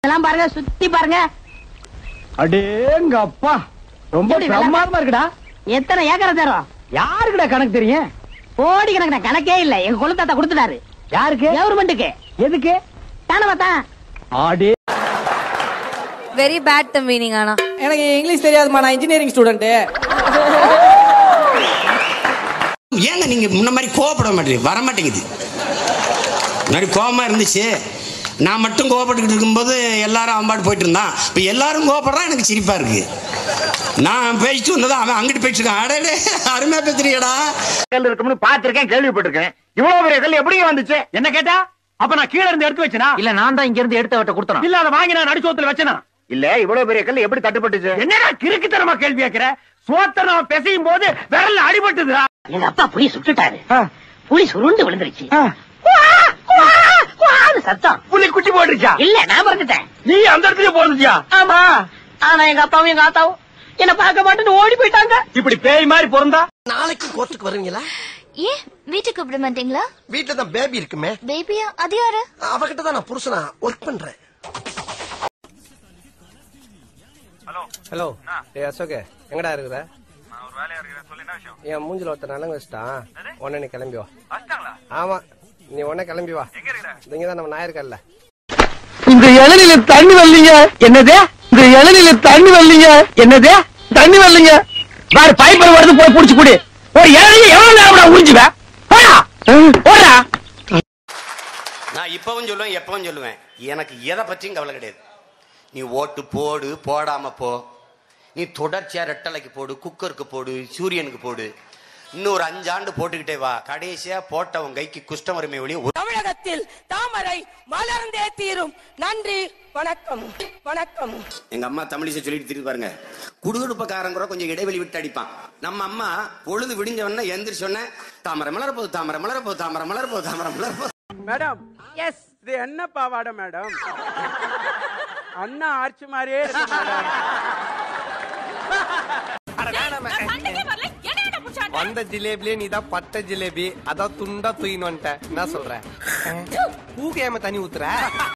இதெல்லாம் பாருங்க சுத்தி பாருங்க அடேங்க அப்பா ரொம்ப எப்படி நல்லா- பிரமாதமா இருக்குடா எத்தனை ஏக்கரை தரும் யாருக்குடா கணக்கு தெரியும் கோடி கணக்கு கணக்கே இல்ல எங்க கொழுத்தாத்தா கொடுத்துட்டாரு யாருக்கு கவர்மெண்ட்டுக்கு எதுக்கு தானே பார்த்தா ஆடே வெரி பேட் த மீனிங் ஆனா எனக்கு இங்கிலீஷ் தெரியாதுமா நான் இன்ஜினியரிங் ஸ்டூடெண்ட் ஏங்க நீங்க முன்ன மாதிரி கோவப்பட மாட்டேங்குது வர மாட்டேங்குது முன்னாடி கோவமா இருந்துச்சு நான் மட்டும் கோவப்பட்டுக்கிட்டு இருக்கும்போது எல்லாரும் அவன் பாட்டு போயிட்டு இருந்தான் இப்போ எல்லாரும் கோவப்படுறான் எனக்கு சிரிப்பா இருக்கு நான் பேசிட்டு வந்தது அவன் அங்கிட்டு பேசிட்டு இருக்கான் அடடே அருமையா பேசுறீங்கடா கல் இருக்கும்னு பாத்திருக்கேன் கேள்விப்பட்டிருக்கேன் இவ்வளவு பெரிய கல் எப்படி வந்துச்சு என்ன கேட்டா அப்ப நான் கீழ இருந்து எடுத்து வச்சனா இல்ல நான் தான் இங்க இருந்து எடுத்து அவட்ட கொடுத்தேன் இல்ல அதை வாங்கி நான் நடுச்சோத்துல வச்சனா இல்ல இவ்வளவு பெரிய கல் எப்படி தட்டுப்பட்டுச்சு என்னடா கிறுக்குத்தனமா கேள்வி கேக்குற சோத்த நான் பிசையும் போது விரல்ல அடிபட்டுதுடா எங்க அப்பா புலி சுட்டுட்டாரு புலி சுருண்டு விழுந்துருச்சு குவா, குவான்னு சத்தம் புலி குச்சி போட்டுருச்சா இல்ல நான் மறந்துட்டேன் நீ அந்த இடத்துல போறதுச்சியா ஆமா ஆனா எங்க அப்பாவும் எங்க ஆத்தாவும் என்ன பார்க்க மாட்டேன்னு ஓடி போயிட்டாங்க இப்படி பேய் மாதிரி பிறந்தா நாளைக்கு கோர்ட்டுக்கு வருவீங்களா ஏன் வீட்டுக்கு கூப்பிட மாட்டீங்களா வீட்டுல தான் பேபி இருக்குமே பேபியா அது யாரு அவகிட்ட தான் நான் புருஷனா ஒர்க் பண்றேன் ஹலோ ஏ அசோக் எங்கடா இருக்கிற என் மூஞ்சில ஒருத்தர் நலங்கு வச்சுட்டான் உடனே நீ கிளம்பி வா ஆமா நீ உடனே கிளம்பி வா இங்க தான் நம்ம நாயிருக்கல்ல இந்த இளநில தண்ணி வரலீங்க என்னது இந்த இளநில தண்ணி வரலீங்க என்னது தண்ணி வரலீங்க வேற பைப்பர் வருது போய் புடிச்சு குடி ஒரு இளநில எவ்வளவு நேரம் உறிஞ்சுவேன் போடா போடா நான் இப்பவும் சொல்லுவேன் எப்பவும் சொல்லுவேன் எனக்கு எதை பற்றியும் கவலை கிடையாது நீ ஓட்டு போடு போடாம போ நீ தொடர்ச்சியா ரெட்டலைக்கு போடு குக்கருக்கு போடு சூரியனுக்கு போடு இன்னொரு அஞ்சாண்டு போட்டுக்கிட்டே வா கடைசியா போட்டவன் கைக்கு குஷ்டம் வருமே ஒழிய ஒரு- தமிழகத்தில் தாமரை மலர்ந்தே தீரும் நன்றி வணக்கம் வணக்கம் எங்க அம்மா தமிழிசை சொல்லிட்டு திரிந்து பாருங்க குடுகுடுப்பக்காரன் கூட கொஞ்சம் இடைவெளி விட்டு அடிப்பான் நம்ம அம்மா பொழுது விடிஞ்சவன எந்திரிச்சோன்ன தாமரை மலர போகுது தாமரை மலர போகுது தாமரை மலர போகுது தாமரை மலர போகுது மேடம் எஸ் இது என்ன பாவாடை மேடம் அண்ணா ஆர்ச்சி மாதிரியே இருக்கு மேடம் வந்த ஜிலேபிலே நீ தான் பட்ட ஜிலேபி அதான் துண்டா தூயின்னு வந்துட்ட என்ன சொல்ற பூக்கு ஏம தண்ணி ஊத்துற